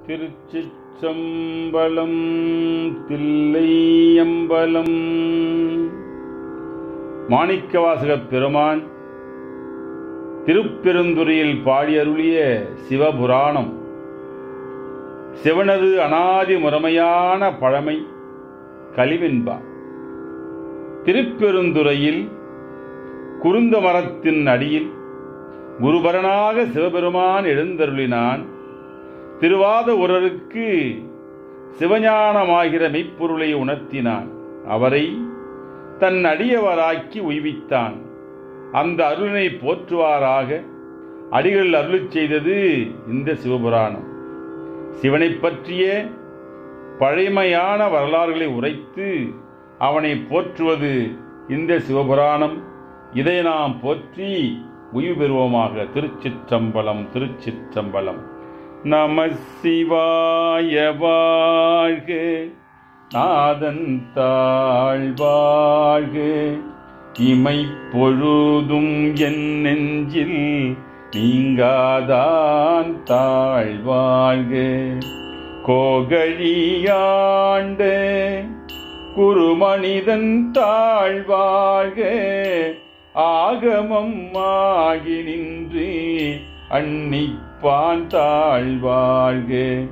திருச்சிற்றம்பலம் தில்லையம்பலம் மாணிக்கவாசகப் பெருமான் திருப்பெருந்துறையில் பாடியருளிய சிவபுராணம் சிவனது அனாதி முறைமையான பழமை கலிவென்பா திருப்பெருந்துறையில் குருந்த மரத்தின் அடியில் குருபரனாக சிவபெருமான் எழுந்தருளினான் திருவாத உரருக்கு சிவஞானமாகிற மெய்ப்பொருளை உணர்த்தினான் அவரை தன் அடியவராக்கி உய்வித்தான் அந்த அருளினை போற்றுவாராக அடிகள் அருளிச் செய்தது இந்த சிவபுராணம் சிவனைப் பற்றிய பழைமையான வரலாறுகளை உரைத்து அவனை போற்றுவது இந்த சிவபுராணம் இதை நாம் போற்றி உய்வு பெறுவோமாக திருச்சிற்றம்பலம் திருச்சிற்றம்பலம் நம சிவாய வாழ்க நாதன் தாழ் வாழ்க இமை பொழுதும் என் நெஞ்சில் நீங்காதான் தாழ் வாழ்க கோகழியாண்ட குருமனிதன் தாழ் வாழ்க ஆகமம் ஆகி நின்று அன்னிப்பான் தாழ்வாழ்க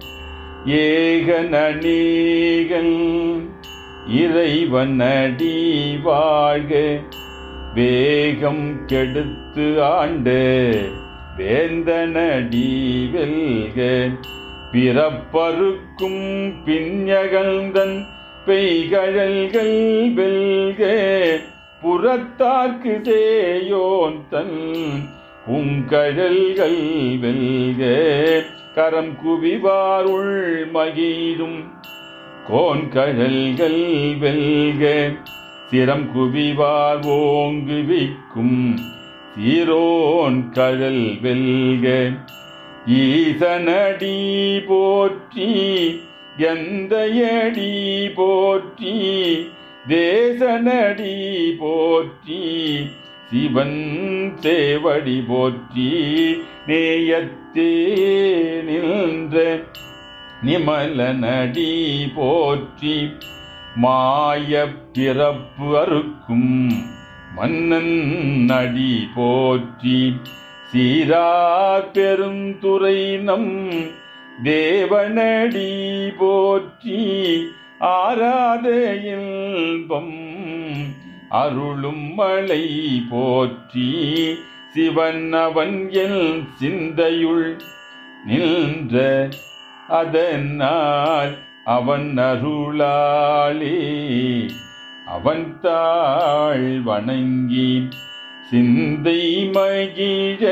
ஏகனீகன் இறைவன் அடி வாழ்க வேகம் கெடுத்து ஆண்டு வேந்தனடி வெல்க பிறப்பருக்கும் பிஞ்சகந்தன் பெய்கழல்கள் வெல்க புறத்தார்க்கு சேயோன் தன் உங்கழல்கள் வெல்க கரம் குவிவார் உள் மகிழும் கோன்கழல்கள் வெல்க சிரம் குவிவார் ஓங்குவிக்கும் சீரோன் கழல் வெல்க ஈசனடி போற்றி எந்தையடி போற்றி தேசனடி போற்றி சிவன் சேவடி போற்றி நேயத்தே நின்ற நிமலனடி போற்றி மாய பிறப்பு அறுக்கும் மன்னன் அடி போற்றி சீரார் பெருந்துரை நம் தேவனடி போற்றி ஆராத இன்பம் அருளும் மலை போற்றி சிவன் அவன் எல் சிந்தையுள் நின்ற அதனால் அவன் அருளாளே அவன் தாழ் வணங்கி சிந்தை மகிழ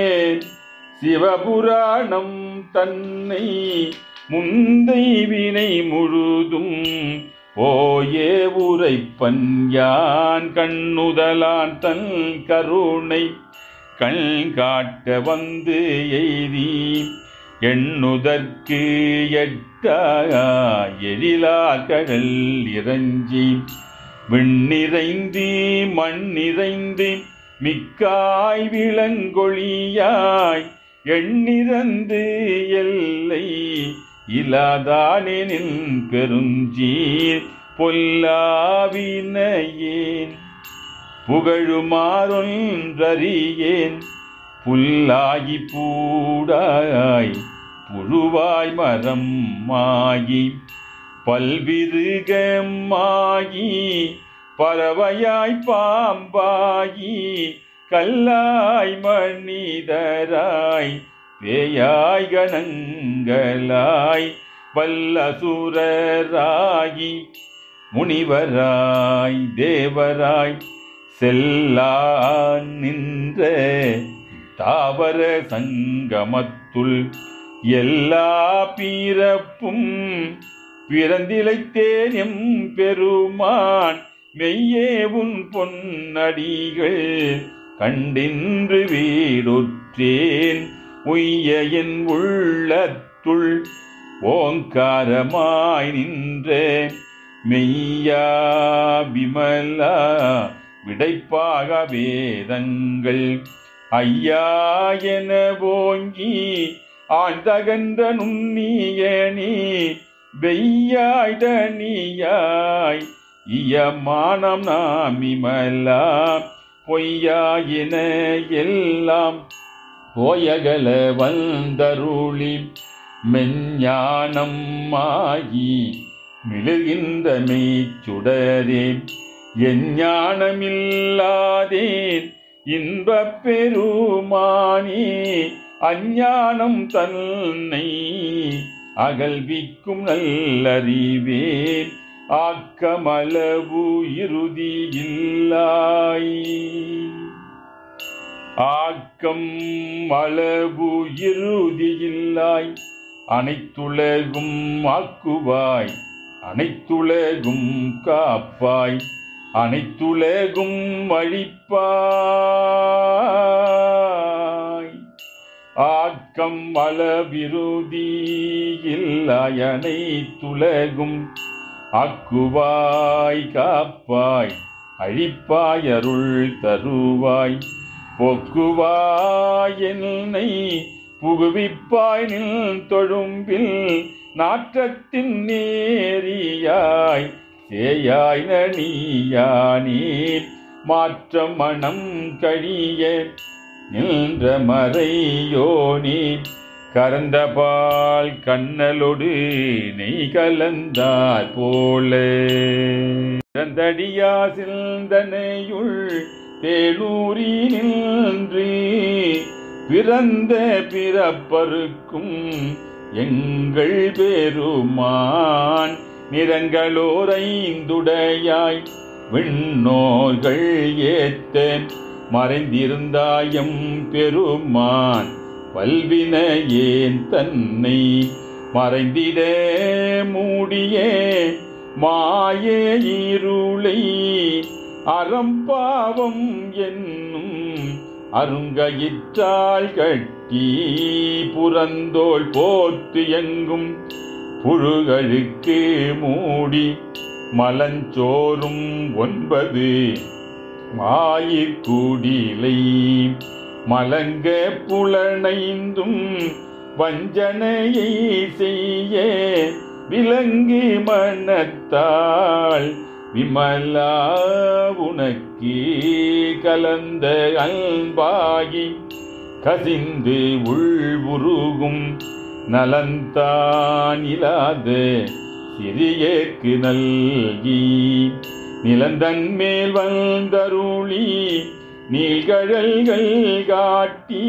சிவபுராணம் தன்னை முந்தை வினை முழுதும் ஓயே உரைப்பன் யான் கண்ணுதலான் தன் கருணை கண் காட்ட வந்து எய்தி எண்ணுதற்கு எட்டா எழிலா கடல் இறஞ்சி விண்ணிறைந்து மண்ணிறைந்து மிக்காய் விளங்கொழியாய் எண்ணிறந்து எல்லை இலாதானெனின் பெருஞ்சீர் பொல்லாவினையேன் புகழுமாறொன்றறியேன் புல்லாகி பூடாய் புழுவாய் மரம் மாகி பல்விருகமாகி பறவையாய் பாம்பாகி கல்லாய் மனிதராய் பேயாய் கணங்களாய் வல்லசுரராகி முனிவராய் தேவராய் செல்லா நின்ற தாவர சங்கமத்துள் எல்லா பிறப்பும் பிறந்திலைத்தேன் எம் பெருமான் மெய்யே உன் பொன்னடிகள் கண்டின்று வீடுற்றேன் உய்ய என் உள்ளத்துள் ஓங்காரமாய் நின்ற மெய்யா விமலா விடைப்பாக வேதங்கள் ஐயா என ஓங்கி ஆழ்ந்தகன்ற நுண்ணியணி வெய்யாய் தனியாய் இயமானம் நாமிமலாம் பொய்யாயின எல்லாம் போயகல வந்தருளி மெஞ்ஞானம் ஆகி மிளுகின்ற மெய்ச்சுடரே எஞ்ஞானமில்லாதேன் இன்பப் பெருமானே அஞ்ஞானம் தன்னை அகல்விக்கும் நல்லறிவே ஆக்கமளவு இறுதி இல்லாய் ஆக்கம் அளவு இறுதியில்லாய் அனைத்துலகும் ஆக்குவாய் அனைத்துலகும் காப்பாய் அனைத்துலகும் அழிப்பாய் ஆக்கம் அளவிருதி இல்லாய் அனைத்துலகும் ஆக்குவாய் காப்பாய் அழிப்பாய் அருள் தருவாய் போக்குவாய் என்னை புகுவிப்பாய் நில் தொழும்பில் நாற்றத்தின் நேரியாய் சேயாய் நனியானே மாற்றம் மனம் கழிய நின்ற மறையோனே கரந்த பால் கண்ணலொடு நெய் கலந்தார் போல பிறந்தடியா சிந்தனையுள் தேனூரி நின்று பிறந்த பிறப்பருக்கும் எங்கள் பெருமான் நிறங்களோரைந்துடையாய் விண்ணோர்கள் ஏத்த மறைந்திருந்தாயம் பெருமான் வல்வின ஏன் தன்னை மறைந்திட மூடிய மாய இருளை அறம்பாவம் என்னும் அருங்கயிற்றால் கட்டி புறந்தோள் போத்து எங்கும் புழுகளுக்கு மூடி மலஞ்சோறும் ஒன்பது மாயிற்குடிலை மலங்க புலனைந்தும் வஞ்சனையை செய்ய விலங்கு மனத்தாள் விமலா உனக்கு கலந்த அன்பாகி கசிந்து உள்வுருகும் நலந்தான் இல்லாத சிறியேற்கு நல்கி நிலந்தன் மேல் வந்தருளி நீழ்கழல்கள் காட்டி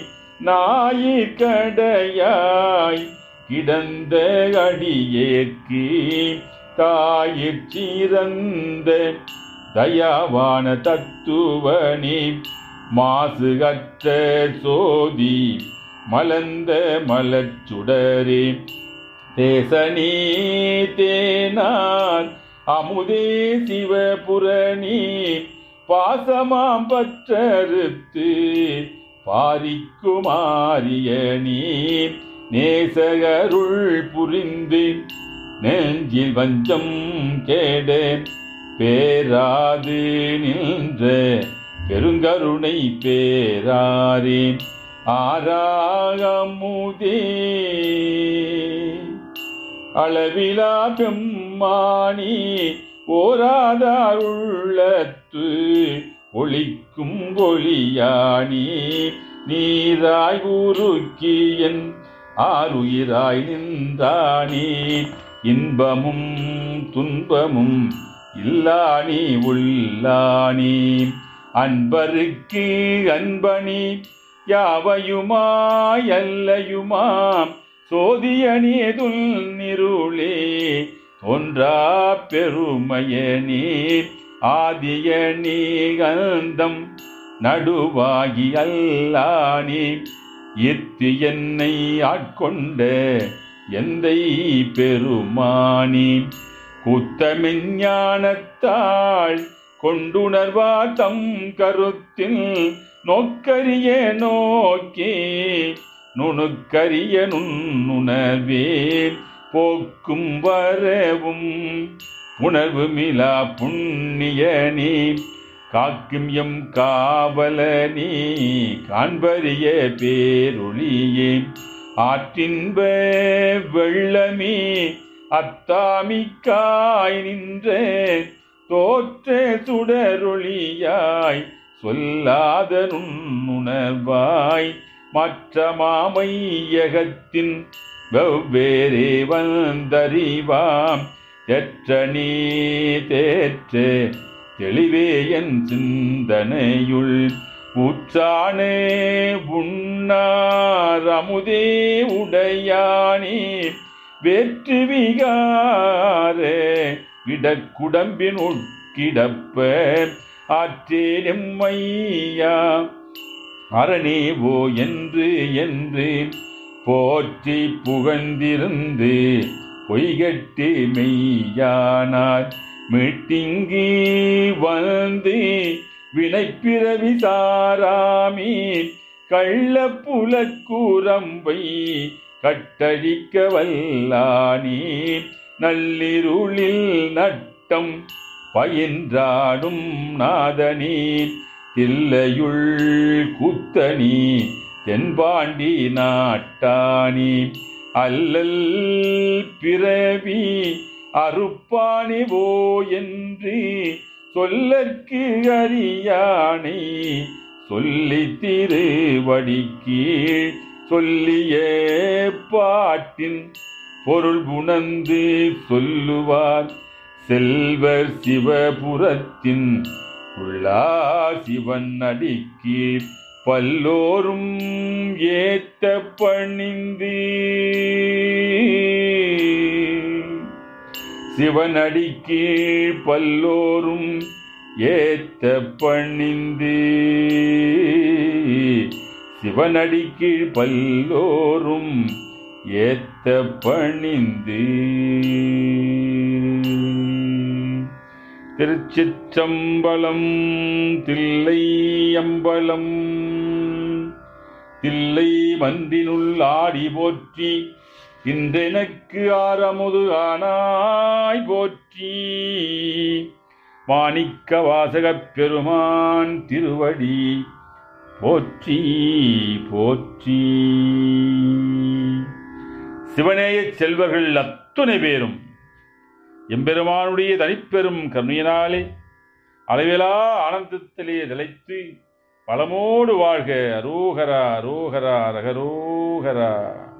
ஞாயிற்கடையாய் கிடந்த அடியேற்கு தாயிற் சிறந்த தயாவான தத்துவனே மாசு கற்ற சோதி மலர்ந்த மலச்சுடரே தேசனே தேனார் அமுதே சிவபுரணி பாசமாம் பற்றறுத்து பாரிக்குமாரியனி நேசகருள் புரிந்து நெஞ்சில் வஞ்சம் கேட பேராது நின்ற பெருங்கருணை பேராரே ஆராகமுதே அளவிலா பெம்மானி ஓராதார் உள்ளத்து ஒளிக்கும் ஒளியானி நீராய் உருக்கியன் ஆறுயிராய் நின்றானே இன்பமும் துன்பமும் இல்லானி உள்ளானி அன்பருக்கு அன்பனி யாவையுமாய் அல்லையுமாம் சோதியனேதுல் நிருளே தோன்றா பெருமையனே ஆதியனே கந்தம் நடுவாகி அல்லானே எத்து என்னை ஆட்கொண்ட எந்தை பெருமானி குத்தமெஞ்ஞானத்தாள் கொண்டுணர்வார் தம் கருத்தில் நோக்கரிய நோக்கே நுணுக்கரிய நுண்ணுணர்வே போக்கும் வரவும் உணர்வு மிலா புண்ணியனே காக்கும் எம் காவலனே காண்பரிய பேரொளியே ஆற்றின்ப வெள்ளமே அத்தாமிக்காய் நின்ற தோற்ற சுடரொளியாய் சொல்லாத நுண்ணுணர்வாய் மற்ற மாமையகத்தின் வெவ்வேறே வந்தறிவாம் எற்ற நீ தேற்ற தெளிவே என் சிந்தனையுள் ஊற்றானே உண்ணார் அமுதே உடையானே வேற்று விகாரே விடக்குடம்பின் உட்கிடப்ப ஆற்றே எம்மையா அரணேவோ என்று என்று போற்றி புகழ்ந்திருந்து பொய்கட்டு மெய்யானார் மீட்டிங்கி வந்து வினைப்பிறவி சாராமி கள்ள புலக்கூரம்பை கட்டழிக்க வல்லானி நள்ளிருளில் நட்டம் பயின்றாடும் நாதனி தில்லையுள் குத்தனி தென்பாண்டி நாட்டானி அல்லல் பிறவி அறுப்பானிவோ என்று சொல்லற்கு அறியானை சொல்லி திருவடிக்கு சொல்லிய பாட்டின் பொருள் உணர்ந்து சொல்லுவார் செல்வர் சிவபுரத்தின் உள்ளா சிவன் அடிக்கு பல்லோரும் ஏத்த பணிந்து சிவனடிக்கு பல்லோரும் ஏத்த பணிந்து சிவனடிக்கு பல்லோரும் ஏத்த பணிந்து திருச்சிற்றம்பலம் தில்லை அம்பலம் தில்லை மந்தினுள் ஆடி போற்றி இன்றெனக்கு ஆரமுது ஆனாய் போற்றி மாணிக்க வாசகப் பெருமான் திருவடி போற்றி போற்றி சிவநேயச் செல்வர்கள் அத்துணை பேரும் எம்பெருமானுடைய தனிப்பெரும் கருணையினாலே அளவிலா ஆனந்தத்திலே நிலைத்து பலமோடு வாழ்க அரோகரா அரோகரா ரகரோகரா